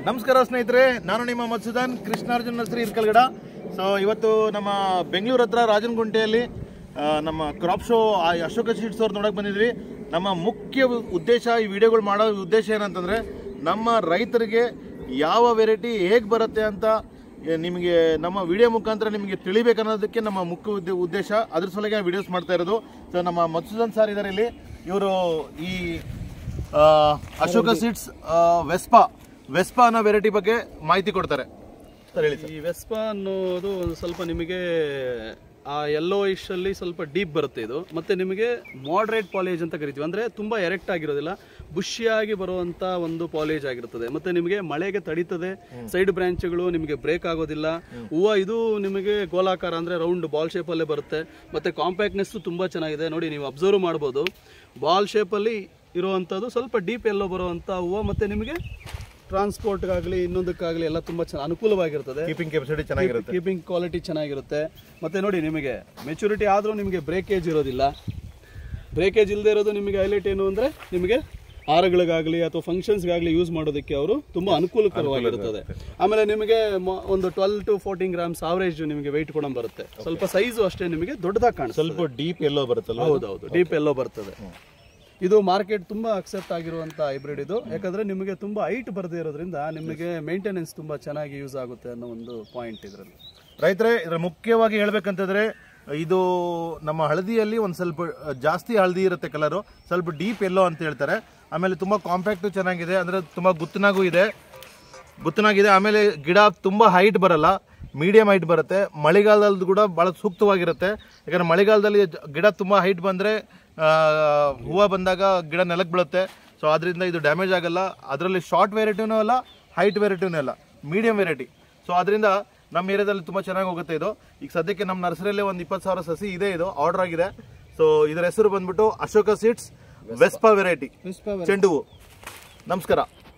ನಮಸ್ಕಾರ ಸ್ನೇಹಿತರೆ ನಾನು ನಿಮ್ಮ ಮತ್ಸುದಾನ್ ಕೃಷ್ಣಾರ್ಜುನ್ ನರ್ಸರಿ ಇರ್ಕಲ್ಗಡ ಸೊ ಇವತ್ತು ನಮ್ಮ ಬೆಂಗಳೂರು ಹತ್ರ ರಾಜನಗುಂಟೆಯಲ್ಲಿ ಆ, ನಮ್ಮ ಕ್ರಾಪ್ ಶೋ ಅಶೋಕ ಸೀಡ್ಸ್ ಅವ್ರು ನೋಡಕ್ ಬಂದಿದ್ವಿ ನಮ್ಮ ಮುಖ್ಯ ಉದ್ದೇಶ ಈ ವಿಡಿಯೋಗಳು ಮಾಡೋ ಉದ್ದೇಶ ಏನಂತಂದ್ರೆ ನಮ್ಮ ರೈತರಿಗೆ ಯಾವ ವೆರೈಟಿ ಹೇಗೆ ಬರುತ್ತೆ ಅಂತ ಏ, ನಿಮಗೆ ನಮ್ಮ ವಿಡಿಯೋ ಮುಖಾಂತರ ನಿಮಗೆ ತಿಳಿಬೇಕನ್ನೋದಕ್ಕೆ ನಮ್ಮ ಮುಖ್ಯ ಉದ್ದೇ- ಉದ್ದೇಶ ಅದ್ರ ಸಲುವಾಗಿ ವಿಡಿಯೋಸ್ ಮಾಡ್ತಾ ಇರೋದು ಸೊ ನಮ್ಮ ಮತ್ಸುದನ್ ಸರ್ ಇದ್ದಾರೆ ಇಲ್ಲಿ ಇವರು ಈ ಆ, ಅಶೋಕ ಸೀಡ್ಸ್ ವೆಸ್ಪಾ ವೆಸ್ಪಾ ಅನ್ನೋ ವೆರೈಟಿ ಬಗ್ಗೆ ಮಾಹಿತಿ ಕೊಡ್ತಾರೆ ಸರ್ ಹೇಳಿ ಸರ್ ಈ ವೆಸ್ಪಾ ಅನ್ನೋದು ಒಂದು ಸ್ವಲ್ಪ ನಿಮಗೆ ಆ ಯೆಲ್ಲೋ ಇಶ್ ಅಲ್ಲಿ ಸ್ವಲ್ಪ ಡೀಪ್ ಬರುತ್ತೆ ಇದು ಮತ್ತೆ ನಿಮಗೆ ಮಾಡ್ರೇಟ್ ಪಾಲೇಜ್ ಅಂತ ಕರಿತೀವಿ ಅಂದ್ರೆ ತುಂಬಾ ಎರೆಕ್ಟ್ ಆಗಿರೋದಿಲ್ಲ ಬುಷಿಯಾಗಿ ಬರುವಂತ ಒಂದು ಪಾಲೇಜ್ ಆಗಿರುತ್ತದೆ ಮತ್ತೆ ನಿಮಗೆ ಮಳೆಗೆ ತಡೀತದೆ ಸೈಡ್ ಬ್ರಾಂಚ್ಗಳು ನಿಮಗೆ ಬ್ರೇಕ್ ಆಗೋದಿಲ್ಲ ಹೂವು ಇದು ನಿಮಗೆ ಗೋಲಾಕಾರ ಅಂದ್ರೆ ರೌಂಡ್ ಬಾಲ್ ಶೇಪ್ ಅಲ್ಲೇ ಬರುತ್ತೆ ಮತ್ತೆ ಕಾಂಪ್ಯಾಕ್ಟ್ನೆಸ್ ತುಂಬಾ ಚೆನ್ನಾಗಿದೆ ನೋಡಿ ನೀವು ಅಬ್ಸರ್ವ್ ಮಾಡ್ಬೋದು ಬಾಲ್ ಶೇಪ್ ಅಲ್ಲಿ ಇರುವಂತದ್ದು ಸ್ವಲ್ಪ ಡೀಪ್ ಎಲ್ಲೋ ಬರುವಂತ ಹೂವು ಮತ್ತೆ ನಿಮಗೆ ಟ್ರಾನ್ಸ್ಪೋರ್ಟ್ಗಾಗಲಿ ಇನ್ನೊಂದಕ್ಕಾಗಲಿ ಎಲ್ಲ ತುಂಬಾ ಚೆನ್ನಾಗಿ ಅನುಕೂಲವಾಗಿರ್ತದೆ ಕೀಪಿಂಗ್ ಕೆಪಾಸಿಟಿ ಚೆನ್ನಾಗಿರುತ್ತೆ ಕೀಪಿಂಗ್ ಕ್ವಾಲಿಟಿ ಚೆನ್ನಾಗಿರುತ್ತೆ ಮತ್ತೆ ನೋಡಿ ನಿಮಗೆ ಮೆಚುರಿಟಿ ಆದರೂ ನಿಮಗೆ ಬ್ರೇಕೇಜ್ ಇರೋದಿಲ್ಲ ಬ್ರೇಕೇಜ್ ಇಲ್ಲದೆ ಇರೋದು ನಿಮಗೆ ಹೈಲೈಟ್ ಏನು ಅಂದರೆ ನಿಮಗೆ ಹಾರಗಳಿಗಾಗಲಿ ಅಥವಾ ಫಂಕ್ಷನ್ಸ್ಗಾಗಲಿ ಯೂಸ್ ಮಾಡೋದಕ್ಕೆ ಅವರು ತುಂಬಾ ಅನುಕೂಲಕರವಾಗಿರುತ್ತದೆ ಆಮೇಲೆ ನಿಮಗೆ ಮ- ಒಂದು twelve to fourteen grams average ನಿಮಗೆ ವೆಯ್ಟ್ ಕೂಡ ಬರುತ್ತೆ ಸ್ವಲ್ಪ ಸೈಜು ಅಷ್ಟೇ ನಿಮಗೆ ದೊಡ್ಡದಾಗಿ ಕಾಣಿಸುತ್ತೆ ಸ್ವಲ್ಪ ಡೀಪ್ ಎಲ್ಲೋ ಬರುತ್ತಲ್ಲ ಹೌದೌದು ಡೀಪ್ ಎಲ್ಲೋ ಬರ್ತದೆ ಇದು ಮಾರ್ಕೆಟ್ ತುಂಬಾ ಅಕ್ಸೆಪ್ಟ್ ಆಗಿರುವಂತ ಹೈಬ್ರಿಡ್ ಇದು ಯಾಕಂದ್ರೆ ನಿಮಗೆ ತುಂಬಾ ಹೈಟ್ ಬರದೇ ಇರೋದ್ರಿಂದ ನಿಮಗೆ ಮೇಂಟೆನೆನ್ಸ್ ತುಂಬಾ ಚೆನ್ನಾಗಿ ಯೂಸ್ ಆಗುತ್ತೆ ಅನ್ನೋ ಒಂದು ಪಾಯಿಂಟ್ ಇದರಲ್ಲಿ ರೈತರೇ ಇದ್ರ ಮುಖ್ಯವಾಗಿ ಹೇಳ್ಬೇಕಂತಂದ್ರೆ ಇದು ನಮ್ಮ ಹಳದಿಯಲ್ಲಿ ಒಂದು ಸ್ವಲ್ಪ ಜಾಸ್ತಿ ಹಳದಿ ಇರುತ್ತೆ ಕಲರು ಸ್ವಲ್ಪ ಡೀಪ್ ಎಲ್ಲೋ ಅಂತ ಹೇಳ್ತಾರೆ ಆಮೇಲೆ ತುಂಬಾ ಕಾಂಪ್ಯಾಕ್ಟ್ ಚೆನ್ನಾಗಿದೆ ಅಂದ್ರೆ ತುಂಬಾ ಗುತ್ತನಾಗೂ ಇದೆ ಗುತ್ತನಾಗಿದೆ ಆಮೇಲೆ ಗಿಡ ತುಂಬಾ ಹೈಟ್ ಬರಲ್ಲ ಮೀಡಿಯಂ ಹೈಟ್ ಬರುತ್ತೆ ಮಳೆಗಾಲದಲ್ಲಿ ಕೂಡ ಬಹಳ ಸೂಕ್ತವಾಗಿರುತ್ತೆ ಯಾಕಂದ್ರೆ ಮಳೆಗಾಲದಲ್ಲಿ ಜ- ಗಿಡ ತುಂಬಾ ಹೈಟ್ ಬಂದ್ರೆ ಹೂವು ಬಂದಾಗ ಗಿಡ ನೆಲಕ್ಕೆ ಬೀಳುತ್ತೆ ಸೊ ಅದರಿಂದ ಇದು ಡ್ಯಾಮೇಜ್ ಆಗಲ್ಲ ಅದರಲ್ಲಿ ಶಾರ್ಟ್ ವೆರೈಟಿನೂ ಅಲ್ಲ ಹೈಟ್ ವೆರೈಟಿನೂ ಅಲ್ಲ ಮೀಡಿಯಂ ವೆರೈಟಿ ಸೊ ಅದರಿಂದ ನಮ್ಮ ಏರಿಯಾದಲ್ಲಿ ತುಂಬ ಚೆನ್ನಾಗಿ ಹೋಗುತ್ತೆ ಇದು ಈಗ ಸದ್ಯಕ್ಕೆ ನಮ್ಮ ನರ್ಸರಿಯಲ್ಲಿ ಒಂದು ಇಪ್ಪತ್ತು ಸಾವಿರ ಸಸಿ ಇದೆ ಇದು ಆರ್ಡರ್ ಆಗಿದೆ ಸೊ ಇದರ ಹೆಸರು ಬಂದ್ಬಿಟ್ಟು ಅಶೋಕ ಸೀಡ್ಸ್ ವೆಸ್ಪಾ ವೆರೈಟಿ ಚೆಂಡು ಹೂವು ನಮಸ್ಕಾರ